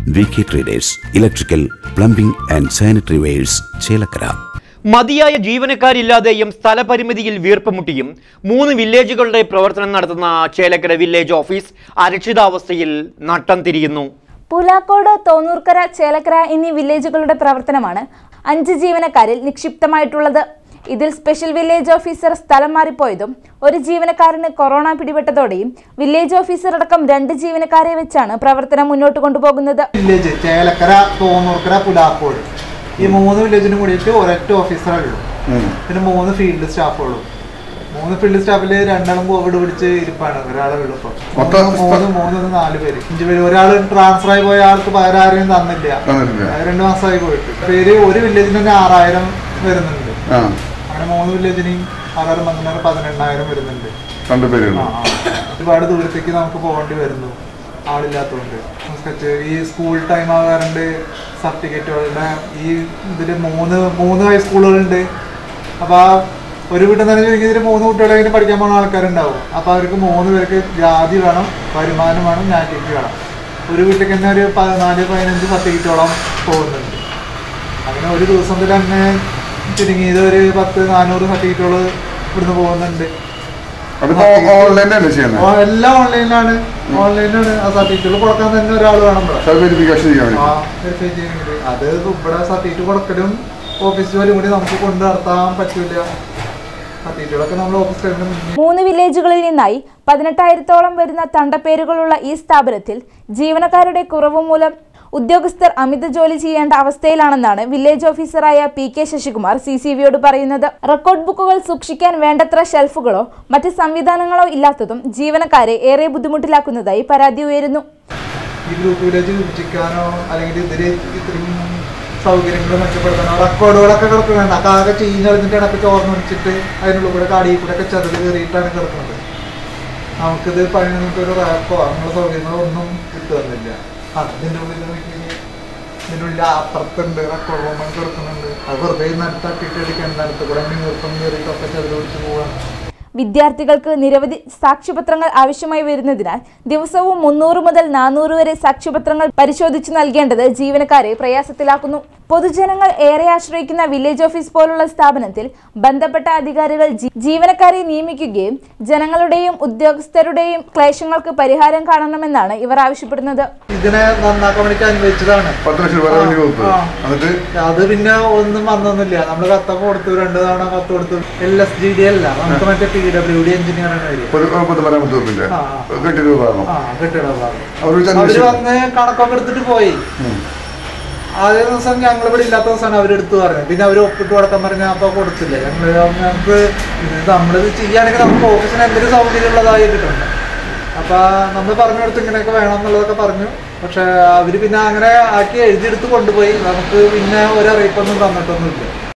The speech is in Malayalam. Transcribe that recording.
V K traders electrical plumbing and sanitary wares Chelakkara മതിയായ ജീവനക്കാരില്ലാതെയും സ്ഥലപരിമിതിയിൽ വീർപ്പുമുട്ടിയും മൂന്ന് വില്ലേജുകളുടെ പ്രവർത്തനം നടത്തുന്ന ചേലക്കര വില്ലേജ് ഓഫീസ് അരക്ഷിതാവസ്ഥയിൽ നട്ടം തിരിയുന്നു പുലാക്കോട് തോന്നൂർക്കര ചേലക്കര എന്നീ വില്ലേജുകളുടെ പ്രവർത്തനമാണ് അഞ്ച് ജീവനക്കാരിൽ നിക്ഷിപ്തമായിട്ടുള്ളത് ഇതിൽ സ്പെഷ്യൽ വില്ലേജ് ഓഫീസർ സ്ഥലം മാറിപ്പോയതും ഒരു ജീവനക്കാരന് കൊറോണ പിടിപെട്ടതോടെയും വില്ലേജ് ഓഫീസർ അടക്കം രണ്ട് ജീവനക്കാരെ വെച്ചാണ് പ്രവർത്തനം മുന്നോട്ട് കൊണ്ടുപോകുന്നത് വില്ലേജ് ചേലക്കര തോന്നൂർക്കര പുലാക്കോട് ഈ മൂന്ന് വില്ലേജിനും കൂടിയിട്ട് ഒരൊറ്റ ഓഫീസറേ ഉള്ളൂ പിന്നെ മൂന്ന് ഫീൽഡ് സ്റ്റാഫുകളും മൂന്ന് ഫീൽഡ് സ്റ്റാഫിൽ രണ്ടാളും കോവിഡ് പിടിച്ച് ഇരിപ്പാണ് ഒരാളെ ഉള്ളൂ ഇപ്പൊ മൊത്തം മൂന്ന് മൂന്ന് മൂന്ന് നാല് പേര് അഞ്ച് പേര് ഒരാൾ ട്രാൻസ്ഫർ ആയി പോയ ആൾക്ക് പകരം ആരെയും തന്നില്ല തന്നിട്ടില്ല. അത് രണ്ട് മാസമായി പോയിട്ട് പേര് ഒരു വില്ലേജിന് തന്നെ ആറായിരം വരുന്നുണ്ട് ആ അങ്ങനെ മൂന്ന് വില്ലേജിനെയും ആറായിരം പന്ത്രണ്ടായിരം പതിനെണ്ണായിരം വരുന്നുണ്ട് രണ്ട് പേരുണ്ട് ആ, ആ. ഒരുപാട് ദൂരത്തേക്ക് നമുക്ക് പോകേണ്ടി വരുന്നു ആളില്ലാത്തതുകൊണ്ട് സ്കെച്ച് ഈ സ്കൂൾ ടൈം ആകാറുണ്ട് സർട്ടിഫിക്കറ്റുകളുടെ ഈ ഇതിൽ മൂന്ന് മൂന്ന് ഹൈസ്കൂളുകളുണ്ട് അപ്പോൾ ആ ഒരു വീട്ടിൽ തന്നെ ചോദിക്കും ഇതിൽ മൂന്ന് കുട്ടികളെങ്കിലും പഠിക്കാൻ പോകുന്ന ആൾക്കാരുണ്ടാവും അപ്പോൾ അവർക്ക് മൂന്ന് പേർക്ക് ജാതി വേണം വരുമാനം വേണം ഞാറ്റിക്ക് വേണം ഒരു വീട്ടിലേക്ക് തന്നെ ഒരു പതിനാല് പതിനഞ്ച് സർട്ടിഫിക്കറ്റോളം പോകുന്നുണ്ട് അങ്ങനെ ഒരു ദിവസത്തിൽ തന്നെ ചുരുങ്ങിയത് ഒരു പത്ത് നാനൂറ് സർട്ടിഫിക്കറ്റുകൾ ഇവിടുന്ന് പോകുന്നുണ്ട് അതിപ്പോ ഓൺലൈനിലല്ലേ ചെയ്യുന്നത് ഓ, എല്ലാം ഓൺലൈനിലാണ് ഓൺലൈനിലാണ് ആ സർട്ടിഫിക്കറ്റ് കൊടുക്കാൻ തന്നെ ഒരാൾ വേണം ഇവിടെ വെരിഫിക്കേഷൻ ചെയ്യാൻ ആ വേണ്ടി വെരിഫൈ ചെയ്യണമെങ്കിൽ അത് ഇവിടെ സർട്ടിഫിക്കറ്റ് കൊടുക്കലും ഓഫീസ് ജോലി കൂടി നമുക്ക് കൊണ്ട് നടത്താൻ പറ്റൂല സർട്ടിഫിക്കറ്റുകളൊക്കെ നമ്മൾ ഓഫീസ് ടൈമിന് മുന്നേ മൂന്ന് വില്ലേജുകളിൽ നിന്നായി പതിനെട്ടായിരത്തോളം വരുന്ന തണ്ടപ്പേരുകളുള്ള ഈ സ്ഥാപനത്തിൽ ജീവനക്കാരുടെ കുറവ് മൂലം ഉദ്യോഗസ്ഥർ അമിത ജോലി ചെയ്യേണ്ട അവസ്ഥയിലാണെന്നാണ് വില്ലേജ് ഓഫീസറായ പി കെ ശശികുമാർ സി സി വിയോട് പറയുന്നത് റെക്കോർഡ് ബുക്കുകൾ സൂക്ഷിക്കാൻ വേണ്ടത്ര ഷെൽഫുകളോ മറ്റ് സംവിധാനങ്ങളോ ഇല്ലാത്തതും ജീവനക്കാരെ ഏറെ ബുദ്ധിമുട്ടിലാക്കുന്നതായി പരാതി ഉയരുന്നു ഈ ഗ്രൂപ്പ് വില്ലേജ് വിഭജിക്കാനോ അല്ലെങ്കിൽ ഇതിൽ ഇത്രയും സൗകര്യങ്ങൾ മെച്ചപ്പെടുത്താനോ റെക്കോർഡുകളൊക്കെ കിടക്കുന്നുണ്ട് അതൊക്കെ ആകെ ചീഞ്ഞളിഞ്ഞിട്ട് ഇടയ്ക്ക് ചോർന്ന് വെച്ചിട്ട് അതിനുള്ളിൽ കൂടെ കാടിയിൽ കൂടെ ഒക്കെ ചതല് കയറിയിട്ടാണ് കിടക്കുന്നത് നമുക്കിത് പണി നമുക്ക് ഒരു റാപ്പോ അങ്ങനെയുള്ള സൗകര്യങ്ങളോ ഒന്നും കിട്ടുന്നില്ല അതിൻ്റെ ഉള്ളിൽ നോക്കിയാൽ ഇതിൻ്റെ ഉള്ളിൽ അപ്പുറത്തുണ്ട് റെക്കോർഡ് റൂമിൽ കിടക്കുന്നുണ്ട് അത് വെറുതെ നിലത്ത് തട്ടിയിട്ട് അടിക്കാൻ നിലത്ത് കൂടെ നീർപ്പം കയറിയിട്ടൊക്കെ ചതല് പിടിച്ച് പോവാണ് വിദ്യാർത്ഥികൾക്ക് നിരവധി സാക്ഷ്യപത്രങ്ങൾ ആവശ്യമായി വരുന്നതിനാൽ ദിവസവും മുന്നൂറ് മുതൽ നാനൂറ് വരെ സാക്ഷ്യപത്രങ്ങൾ പരിശോധിച്ചു നൽകേണ്ടത് ജീവനക്കാരെ പ്രയാസത്തിലാക്കുന്നു പൊതുജനങ്ങൾ ഏറെ ആശ്രയിക്കുന്ന വില്ലേജ് ഓഫീസ് പോലുള്ള സ്ഥാപനത്തിൽ ബന്ധപ്പെട്ട അധികാരികൾ ജീ- ജീവനക്കാരെ നിയമിക്കുകയും ജനങ്ങളുടെയും ഉദ്യോഗസ്ഥരുടെയും ക്ലേശങ്ങൾക്ക് പരിഹാരം കാണണമെന്നാണ് ഇവർ ആവശ്യപ്പെടുന്നത് ഇതിനെ നന്നാക്കാൻ വേണ്ടി അനുവദിച്ചതാണ് പത്ത് ലക്ഷം രൂപ റവന്യൂ വകുപ്പ് ആ. എന്നിട്ട് അത് പിന്നെ ഒന്നും വന്നൊന്നുമില്ല നമ്മൾ കത്തൊക്കെ കൊടുത്തു രണ്ട് തവണ കത്ത് കൊടുത്തു എൽ എസ് ജി ഡി അല്ല നമുക്ക് മറ്റേ പി ഡബ്ല്യു ഡി എഞ്ചിനീയർ ആണ് വരിക ഒരു കുഴപ്പത്തിൽ പറയാൻ ബുദ്ധിമുട്ടില്ല ആ, ആ. കെട്ടി രൂപ കാരണം ആ കെട്ടിട ഭാഗം അവർ വിളിച്ച് അവര് അന്വേഷിച്ചു വന്ന് കണക്കൊക്കെ എടുത്തിട്ട് പോയി ഉം. ആദ്യ ദിവസം ഞങ്ങൾ ഇവിടെ ഇല്ലാത്ത ദിവസമാണ് അവരെടുത്ത് പറഞ്ഞത് പിന്നെ അവർ ഒപ്പിട്ട് കൊടുക്കാൻ പറഞ്ഞ അപ്പൊ കൊടുത്തില്ല ഞങ്ങൾ ഞങ്ങൾക്ക് ഇത് നമ്മളിത് ചെയ്യുകയാണെങ്കിൽ നമുക്ക് ഓഫീസിന് എന്തൊരു സൗകര്യം ഉള്ളതായി കിട്ടുന്നുണ്ട് അപ്പൊ നമ്മൾ പറഞ്ഞു കൊടുത്ത് ഇങ്ങനെയൊക്കെ വേണം എന്നുള്ളതൊക്കെ പറഞ്ഞു പക്ഷെ അവര് പിന്നെ അങ്ങനെ ആക്കി എഴുതിയെടുത്ത് കൊണ്ടുപോയി നമുക്ക് പിന്നെ ഒരു അറിയിപ്പൊന്നും തന്നിട്ടൊന്നുമില്ല